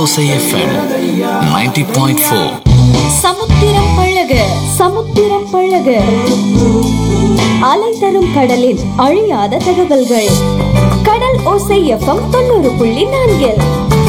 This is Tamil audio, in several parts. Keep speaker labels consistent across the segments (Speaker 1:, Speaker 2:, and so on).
Speaker 1: ஓசை எஃப்எம் 90.4
Speaker 2: சமுத்திரம் பழக சமுத்திரம் பழக அலை தரும் கடலின் அழியாத தகவல்கள் கடல் ஓசை எஃப்எம் தொண்ணூறு புள்ளி நான்கில்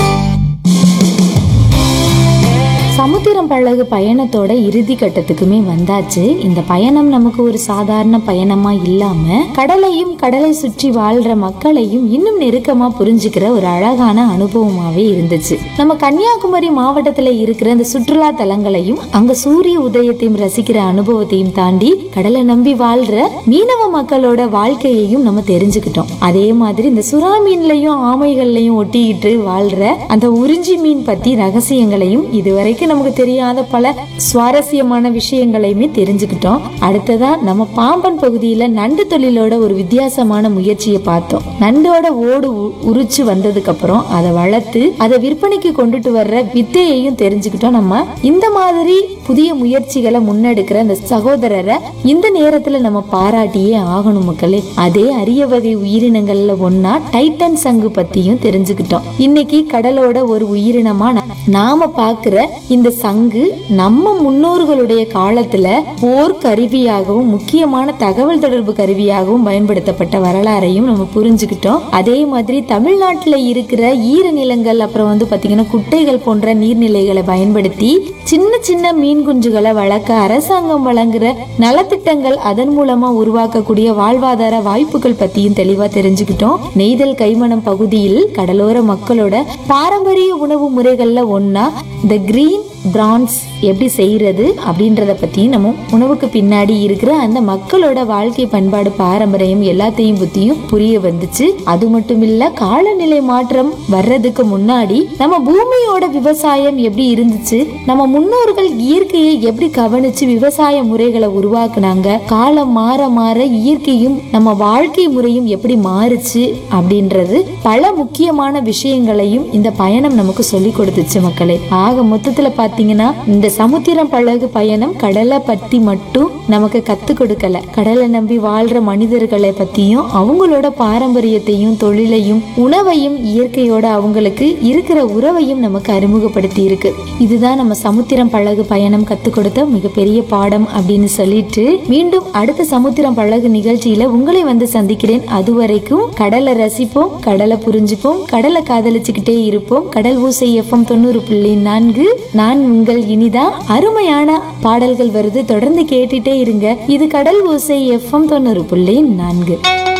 Speaker 3: சமுத்திரம் பழகு பயணத்தோட இறுதி கட்டத்துக்குமே வந்தாச்சு இந்த பயணம் நமக்கு ஒரு சாதாரண பயணமா இல்லாம கடலையும் கடலை சுற்றி வாழ்ற மக்களையும் இன்னும் நெருக்கமா புரிஞ்சுக்கிற ஒரு அழகான அனுபவமாவே இருந்துச்சு நம்ம கன்னியாகுமரி மாவட்டத்துல இருக்கிற இந்த சுற்றுலா தலங்களையும் அங்க சூரிய உதயத்தையும் ரசிக்கிற அனுபவத்தையும் தாண்டி கடலை நம்பி வாழ்ற மீனவ மக்களோட வாழ்க்கையையும் நம்ம தெரிஞ்சுக்கிட்டோம் அதே மாதிரி இந்த சுறா மீன்லயும் ஆமைகள்லயும் ஒட்டிக்கிட்டு வாழ்ற அந்த உறிஞ்சி மீன் பத்தி ரகசியங்களையும் இதுவரைக்கும் நமக்கு தெரியாத பல சுவாரஸ்யமான விஷயங்களையுமே தெரிஞ்சுக்கிட்டோம் அடுத்ததா நம்ம பாம்பன் பகுதியில நண்டு தொழிலோட ஒரு வித்தியாசமான முயற்சியை பார்த்தோம் நண்டோட ஓடு உ- உரிச்சு வந்ததுக்கு அப்புறம் அதை வளர்த்து அதை விற்பனைக்கு கொண்டுட்டு வர்ற வித்தையையும் தெரிஞ்சுக்கிட்டோம் நம்ம இந்த மாதிரி புதிய முயற்சிகளை முன்னெடுக்கிற அந்த சகோதரரை இந்த நேரத்துல நம்ம பாராட்டியே ஆகணும் மக்களே அதே அரிய வகை உயிரினங்கள்ல ஒன்னா டைட்டன் சங்கு பத்தியும் தெரிஞ்சுக்கிட்டோம் இன்னைக்கு கடலோட ஒரு உயிரினமா நா- நாம பாக்குற இந்த சங்கு நம்ம முன்னோர்களுடைய காலத்துல போர் கருவியாகவும் முக்கியமான தகவல் தொடர்பு கருவியாகவும் பயன்படுத்தப்பட்ட வரலாறையும் நம்ம புரிஞ்சுக்கிட்டோம் அதே மாதிரி தமிழ்நாட்டுல இருக்கிற ஈரநிலங்கள் அப்புறம் வந்து பாத்தீங்கன்னா குட்டைகள் போன்ற நீர்நிலைகளை பயன்படுத்தி சின்ன சின்ன மீன் குஞ்சுகளை வளர்க்க அரசாங்கம் வழங்குற நலத்திட்டங்கள் அதன் மூலமா உருவாக்கக்கூடிய வாழ்வாதார வாய்ப்புகள் பத்தியும் தெளிவா தெரிஞ்சுக்கிட்டோம் நெய்தல் கைமணம் பகுதியில் கடலோர மக்களோட பாரம்பரிய உணவு முறைகள்ல ஒன்னா இந்த கிரீன் பிரான்ஸ் எப்படி செய்யறது அப்படின்றத பத்தியும் நம்ம உணவுக்கு பின்னாடி இருக்கிற அந்த மக்களோட வாழ்க்கை பண்பாடு பாரம்பரியம் எல்லாத்தையும் பத்தியும் புரிய வந்துச்சு அது மட்டும் இல்ல காலநிலை மாற்றம் வர்றதுக்கு முன்னாடி நம்ம பூமியோட விவசாயம் எப்படி இருந்துச்சு நம்ம முன்னோர்கள் இயற்கையை எப்படி கவனிச்சு விவசாய முறைகளை உருவாக்குனாங்க காலம் மாற மாற இயற்கையும் நம்ம வாழ்க்கை முறையும் எப்படி மாறுச்சு அப்படின்றது பல முக்கியமான விஷயங்களையும் இந்த பயணம் நமக்கு சொல்லி கொடுத்துச்சு மக்களே ஆக மொத்தத்துல பாத்தீங்கன்னா இந்த சமுத்திரம் பழகு பயணம் கடலை பத்தி மட்டும் நமக்கு கத்து கொடுக்கல கடலை நம்பி வாழ்ற மனிதர்களை பத்தியும் அவங்களோட பாரம்பரியத்தையும் தொழிலையும் உணவையும் இயற்கையோட அவங்களுக்கு இருக்கிற உறவையும் நமக்கு அறிமுகப்படுத்தி இருக்கு இதுதான் நம்ம சமுத்திரம் பழகு பயணம் கத்து கொடுத்த மிகப்பெரிய பாடம் அப்படின்னு சொல்லிட்டு மீண்டும் அடுத்த சமுத்திரம் பழகு நிகழ்ச்சியில உங்களை வந்து சந்திக்கிறேன் அதுவரைக்கும் கடலை ரசிப்போம் கடலை புரிஞ்சுப்போம் கடலை காதலிச்சுக்கிட்டே இருப்போம் கடல் ஊசை எஃப்எம் தொண்ணூறு புள்ளி நான்கு நான் உங்கள் இனிதா அருமையான பாடல்கள் வருது தொடர்ந்து கேட்டுட்டே இருங்க இது கடல் ஊசை எஃப்எம் தொண்ணூறு புள்ளி நான்கு